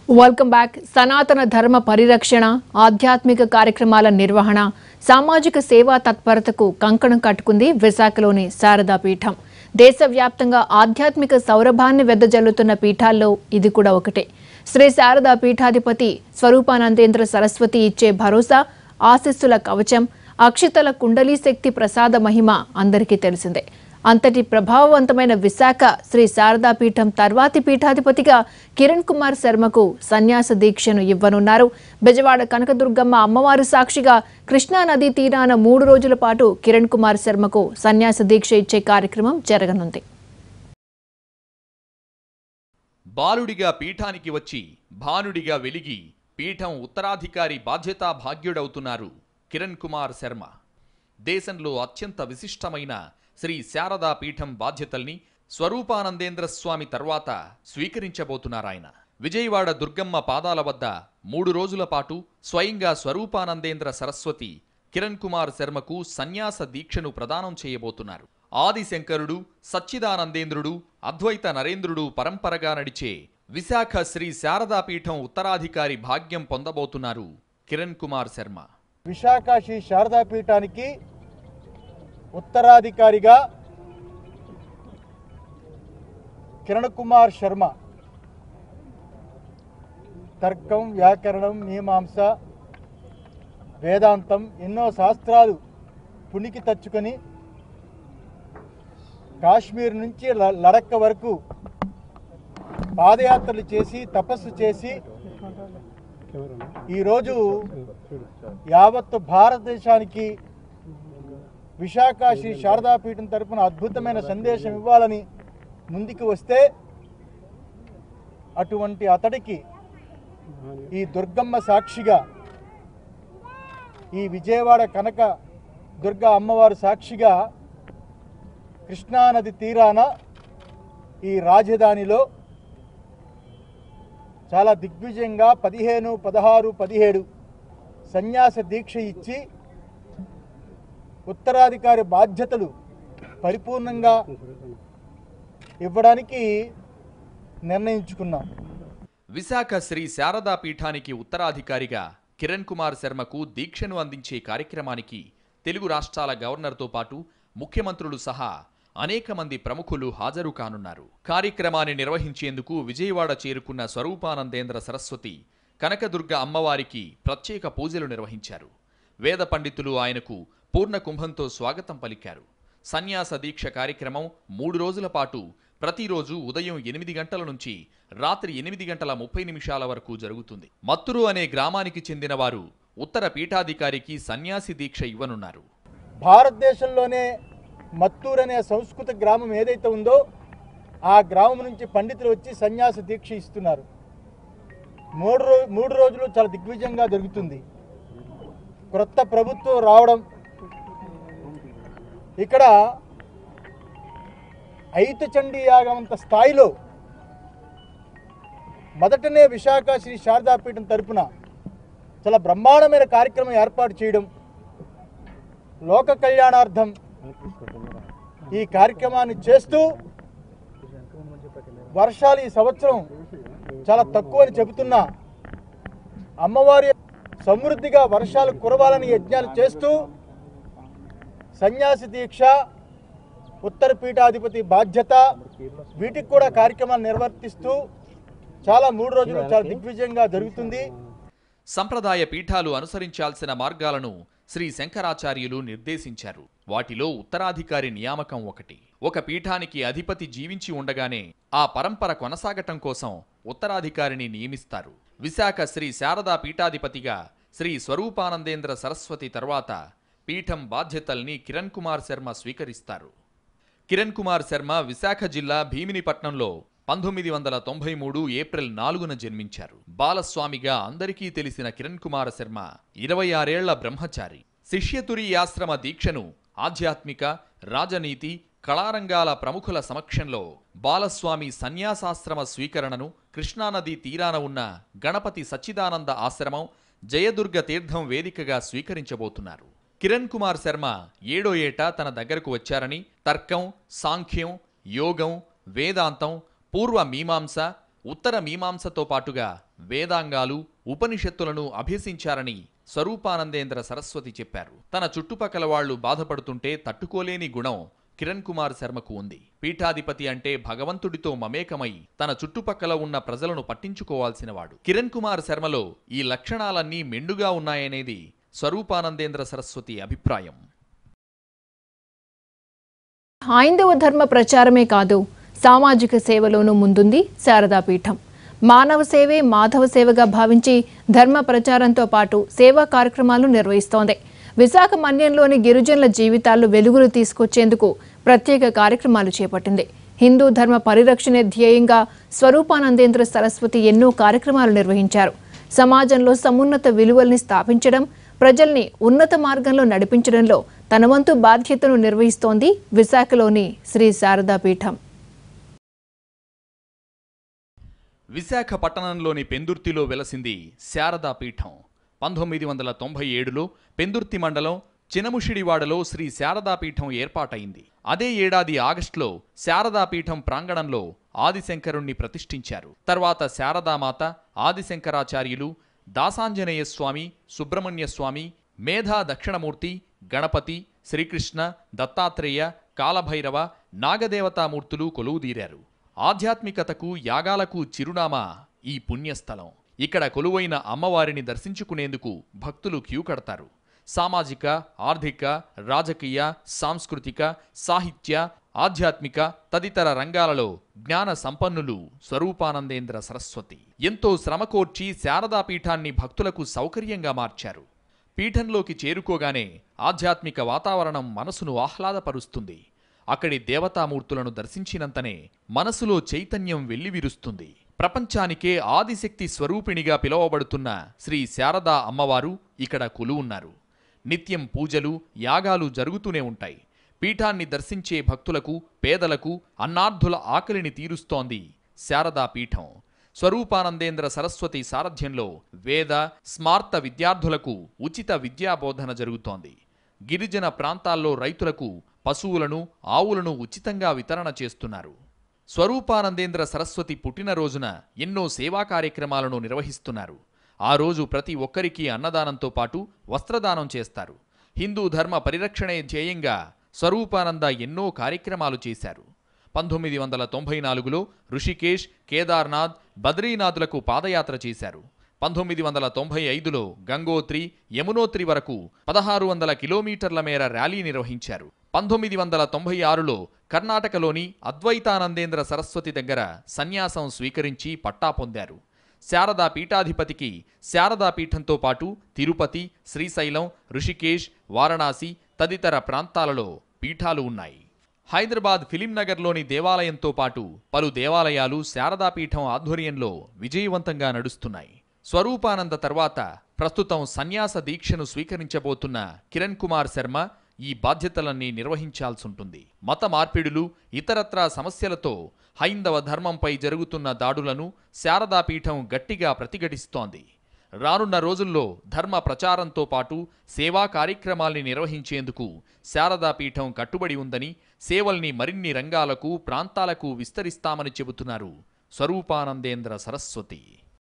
welcome back సనాతన ధర్మ పరిరక్షణ ఆధ్యాత్మిక కార్యక్రమాల నిర్వహణ సామాజిక సేవా తత్పరతకు కంకణం కట్టుకుంది విశాఖలోని శారదా పీఠం దేశవ్యాప్తంగా ఆధ్యాత్మిక సౌరభాన్ని వెదజల్లుతున్న పీఠాల్లో ఇది కూడా ఒకటే శ్రీ శారదా పీఠాధిపతి స్వరూపానందేంద్ర సరస్వతి ఇచ్చే భరోసా ఆశీస్సుల కవచం అక్షితల కుండలీ శక్తి ప్రసాద మహిమ అందరికీ తెలిసిందే అంతటి ప్రభావవంతమైన విశాఖ శ్రీ శారదా పీఠం తర్వాతి పీఠాధిపతిగా కిరణ్ కుమార్ శర్మకు సన్యాస దీక్షను ఇవ్వనున్నారు బెజవాడ కనకదుర్గమ్మ అమ్మవారు సాక్షిగా కృష్ణా నదీ తీరాన మూడు రోజుల పాటు కిరణ్ కుమార్ శర్మకు సన్యాస దీక్ష ఇచ్చే కార్యక్రమం జరగనుంది బాలుడిగా పీఠానికి వచ్చి భానుడిగా వెలిగి పీఠం ఉత్తరాధికారి బాధ్యతా భాగ్యుడవుతున్నారు కిరణ్ కుమార్ శర్మ దేశంలో అత్యంత విశిష్టమైన శ్రీ శారదా పీఠం బాధ్యతల్ని స్వరూపానందేంద్ర స్వామి తర్వాత స్వీకరించబోతున్నారాయన విజయవాడ దుర్గమ్మ పాదాల వద్ద మూడు రోజుల పాటు స్వయంగా స్వరూపానందేంద్ర సరస్వతి కిరణ్ కుమార్ శర్మకు సన్యాస దీక్షను ప్రదానం చేయబోతున్నారు ఆదిశంకరుడు సచ్చిదానందేంద్రుడు అద్వైత నరేంద్రుడు పరంపరగా నడిచే విశాఖ శ్రీ శారదా పీఠం ఉత్తరాధికారి భాగ్యం పొందబోతున్నారు కిరణ్ కుమార్ శర్మ విశాఖ శ్రీ శారదా పీఠానికి ఉత్తరాధికారిగా కిరణ్ కుమార్ శర్మ తర్కం వ్యాకరణం మీమాంస వేదాంతం ఎన్నో శాస్త్రాలు పుణికి తెచ్చుకొని కాశ్మీర్ నుంచి ల- లడక్క వరకు పాదయాత్రలు చేసి తపస్సు చేసి ఈరోజు యావత్ భారతదేశానికి విశాఖ శ్రీ శారదాపీఠం తరపున అద్భుతమైన సందేశం ఇవ్వాలని ముందుకు వస్తే అటువంటి అతడికి ఈ దుర్గమ్మ సాక్షిగా ఈ విజయవాడ కనక దుర్గా అమ్మవారు సాక్షిగా కృష్ణానది తీరాన ఈ రాజధానిలో చాలా దిగ్విజయంగా పదిహేను పదహారు పదిహేడు సన్యాస దీక్ష ఇచ్చి ఉత్తరాధికారి బాధ్యతలు పరిపూర్ణంగా ఇవ్వడానికి నిర్ణయించుకున్నాం విశాఖ శ్రీ శారదా పీఠానికి ఉత్తరాధికారిగా కిరణ్ కుమార్ శర్మకు దీక్షను అందించే కార్యక్రమానికి తెలుగు రాష్ట్రాల గవర్నర్తో పాటు ముఖ్యమంత్రులు సహా అనేక మంది ప్రముఖులు హాజరు కానున్నారు కార్యక్రమాన్ని నిర్వహించేందుకు విజయవాడ చేరుకున్న స్వరూపానందేంద్ర సరస్వతి కనకదుర్గ అమ్మవారికి ప్రత్యేక పూజలు నిర్వహించారు వేద పండితులు ఆయనకు పూర్ణ కుంభంతో స్వాగతం పలికారు సన్యాస దీక్ష కార్యక్రమం మూడు రోజుల పాటు ప్రతిరోజు ఉదయం ఎనిమిది గంటల నుంచి రాత్రి ఎనిమిది గంటల ముప్పై నిమిషాల వరకు జరుగుతుంది మత్తురు అనే గ్రామానికి చెందిన వారు ఉత్తర పీఠాధికారికి సన్యాసి దీక్ష ఇవ్వనున్నారు భారతదేశంలోనే మత్తూర్ అనే సంస్కృత గ్రామం ఏదైతే ఉందో ఆ గ్రామం నుంచి పండితులు వచ్చి సన్యాస దీక్ష ఇస్తున్నారు మూడు రో మూడు రోజులు చాలా దిగ్విజయంగా జరుగుతుంది క్రొత్త ప్రభుత్వం రావడం ఇక్కడ ఐత చండీ యాగమంత స్థాయిలో మొదటనే విశాఖ శ్రీ శారదాపీఠం తరపున చాలా బ్రహ్మాండమైన కార్యక్రమం ఏర్పాటు చేయడం లోక కళ్యాణార్థం ఈ కార్యక్రమాన్ని చేస్తూ వర్షాలు ఈ సంవత్సరం చాలా తక్కువ అని చెబుతున్నా అమ్మవారి సమృద్ధిగా వర్షాలు కురవాలని యజ్ఞాలు చేస్తూ సన్యాసి దీక్ష ఉత్తర పీఠాధిపతి బాధ్యత వీటికి కూడా కార్యక్రమాలు నిర్వర్తిస్తూ చాలా మూడు రోజులు చాలా దిగ్విజయంగా జరుగుతుంది సంప్రదాయ పీఠాలు అనుసరించాల్సిన మార్గాలను శ్రీ శంకరాచార్యులు నిర్దేశించారు వాటిలో ఉత్తరాధికారి నియామకం ఒకటి ఒక పీఠానికి అధిపతి జీవించి ఉండగానే ఆ పరంపర కొనసాగటం కోసం ఉత్తరాధికారిని నియమిస్తారు విశాఖ శ్రీ శారదా పీఠాధిపతిగా శ్రీ స్వరూపానందేంద్ర సరస్వతి తర్వాత పీఠం బాధ్యతల్ని కిరణ్ కుమార్ శర్మ స్వీకరిస్తారు కిరణ్ కుమార్ శర్మ విశాఖ జిల్లా భీమినిపట్నంలో పంతొమ్మిది వందల తొంభై మూడు ఏప్రిల్ నాలుగున జన్మించారు బాలస్వామిగా అందరికీ తెలిసిన కిరణ్ కుమార్ శర్మ ఇరవై ఆరేళ్ల బ్రహ్మచారి శిష్యతురీయాశ్రమ దీక్షను ఆధ్యాత్మిక రాజనీతి కళారంగాల ప్రముఖుల సమక్షంలో బాలస్వామి సన్యాసాశ్రమ స్వీకరణను కృష్ణానది తీరాన ఉన్న గణపతి సచ్చిదానంద ఆశ్రమం జయదుర్గ తీర్థం వేదికగా స్వీకరించబోతున్నారు కిరణ్ కుమార్ శర్మ ఏడో ఏట తన దగ్గరకు వచ్చారని తర్కం సాంఖ్యం యోగం వేదాంతం పూర్వ మీమాంస ఉత్తర మీమాంసతో పాటుగా వేదాంగాలు ఉపనిషత్తులను అభ్యసించారని స్వరూపానందేంద్ర సరస్వతి చెప్పారు తన చుట్టుపక్కల వాళ్లు బాధపడుతుంటే తట్టుకోలేని గుణం కిరణ్ కుమార్ శర్మకు ఉంది పీఠాధిపతి అంటే భగవంతుడితో మమేకమై తన చుట్టుపక్కల ఉన్న ప్రజలను పట్టించుకోవాల్సినవాడు కిరణ్ కుమార్ శర్మలో ఈ లక్షణాలన్నీ మెండుగా ఉన్నాయనేది స్వరూపానందేంద్ర సరస్వతి అభిప్రాయం హైందవ ధర్మ ప్రచారమే కాదు సామాజిక సేవలోనూ ముందుంది శారదాపీఠం మానవ సేవే మాధవ సేవగా భావించి ధర్మ ప్రచారంతో పాటు సేవా కార్యక్రమాలు నిర్వహిస్తోంది విశాఖ మన్యంలోని గిరిజనుల జీవితాల్లో వెలుగులు తీసుకొచ్చేందుకు ప్రత్యేక కార్యక్రమాలు చేపట్టింది హిందూ ధర్మ పరిరక్షణే ధ్యేయంగా స్వరూపానందేంద్ర సరస్వతి ఎన్నో కార్యక్రమాలు నిర్వహించారు సమాజంలో సమున్నత విలువల్ని స్థాపించడం ప్రజల్ని ఉన్నత మార్గంలో నడిపించడంలో తన వంతు బాధ్యతను నిర్వహిస్తోంది విశాఖలోని శ్రీ శారదాపీఠం విశాఖపట్టణంలోని పెందుర్తిలో వెలసింది శారదా పీఠం పంతొమ్మిది వందల తొంభై ఏడులో పెందుర్తి మండలం చినముషిడివాడలో శ్రీ శారదాపీఠం ఏర్పాటైంది అదే ఏడాది ఆగస్టులో శారదాపీఠం ప్రాంగణంలో ఆదిశంకరుణ్ణి ప్రతిష్ఠించారు తర్వాత శారదామాత ఆదిశంకరాచార్యులు దాసాంజనేయ స్వామి సుబ్రహ్మణ్య స్వామి మేధా దక్షిణమూర్తి గణపతి శ్రీకృష్ణ దత్తాత్రేయ కాలభైరవ నాగదేవతామూర్తులు కొలువుదీరారు ఆధ్యాత్మికతకు యాగాలకు చిరునామా ఈ పుణ్యస్థలం ఇక్కడ కొలువైన అమ్మవారిని దర్శించుకునేందుకు భక్తులు క్యూ కడతారు సామాజిక ఆర్థిక రాజకీయ సాంస్కృతిక సాహిత్య ఆధ్యాత్మిక తదితర రంగాలలో జ్ఞాన సంపన్నులు స్వరూపానందేంద్ర సరస్వతి ఎంతో శ్రమకోర్చి శారదాపీఠాన్ని భక్తులకు సౌకర్యంగా మార్చారు పీఠంలోకి చేరుకోగానే ఆధ్యాత్మిక వాతావరణం మనసును ఆహ్లాదపరుస్తుంది అక్కడి దేవతామూర్తులను దర్శించినంతనే మనసులో చైతన్యం వెల్లివిరుస్తుంది ప్రపంచానికే ఆదిశక్తి స్వరూపిణిగా పిలువబడుతున్న శ్రీ శారదా అమ్మవారు ఇక్కడ కొలువున్నారు నిత్యం పూజలు యాగాలు జరుగుతూనే ఉంటాయి పీఠాన్ని దర్శించే భక్తులకు పేదలకు అన్నార్థుల ఆకలిని తీరుస్తోంది శారదా పీఠం స్వరూపానందేంద్ర సరస్వతి సారథ్యంలో వేద స్మార్త విద్యార్థులకు ఉచిత విద్యాబోధన జరుగుతోంది గిరిజన ప్రాంతాల్లో రైతులకు పశువులను ఆవులను ఉచితంగా వితరణ చేస్తున్నారు స్వరూపానందేంద్ర సరస్వతి పుట్టినరోజున ఎన్నో సేవా కార్యక్రమాలను నిర్వహిస్తున్నారు ఆ రోజు ప్రతి ఒక్కరికి అన్నదానంతో పాటు వస్త్రదానం చేస్తారు హిందూ ధర్మ పరిరక్షణే ధ్యేయంగా స్వరూపానంద ఎన్నో కార్యక్రమాలు చేశారు పంతొమ్మిది వందల తొంభై నాలుగులో ఋషికేశ్ కేదార్నాథ్ బద్రీనాథులకు పాదయాత్ర చేశారు పంతొమ్మిది వందల తొంభై ఐదులో గంగోత్రి యమునోత్రి వరకు పదహారు వందల కిలోమీటర్ల మేర ర్యాలీ నిర్వహించారు పంతొమ్మిది వందల తొంభై ఆరులో కర్ణాటకలోని అద్వైతానందేంద్ర సరస్వతి దగ్గర సన్యాసం స్వీకరించి పట్టా పొందారు శారదా పీఠాధిపతికి శారదా పీఠంతో పాటు తిరుపతి శ్రీశైలం ఋషికేశ్ వారణాసి తదితర ప్రాంతాలలో పీఠాలు ఉన్నాయి హైదరాబాద్ ఫిలిం నగర్లోని దేవాలయంతో పాటు పలు దేవాలయాలు శారదాపీఠం ఆధ్వర్యంలో విజయవంతంగా నడుస్తున్నాయి స్వరూపానంద తర్వాత ప్రస్తుతం సన్యాస దీక్షను స్వీకరించబోతున్న కిరణ్ కుమార్ శర్మ ఈ బాధ్యతలన్నీ నిర్వహించాల్సుంటుంది మత మార్పిడులు ఇతరత్రా సమస్యలతో హైందవ ధర్మంపై జరుగుతున్న దాడులను శారదాపీఠం గట్టిగా ప్రతిఘటిస్తోంది రానున్న రోజుల్లో ధర్మ ప్రచారంతో పాటు సేవా కార్యక్రమాల్ని నిర్వహించేందుకు శారదాపీఠం కట్టుబడి ఉందని సేవల్ని మరిన్ని రంగాలకు ప్రాంతాలకు విస్తరిస్తామని చెబుతున్నారు స్వరూపానందేంద్ర సరస్వతి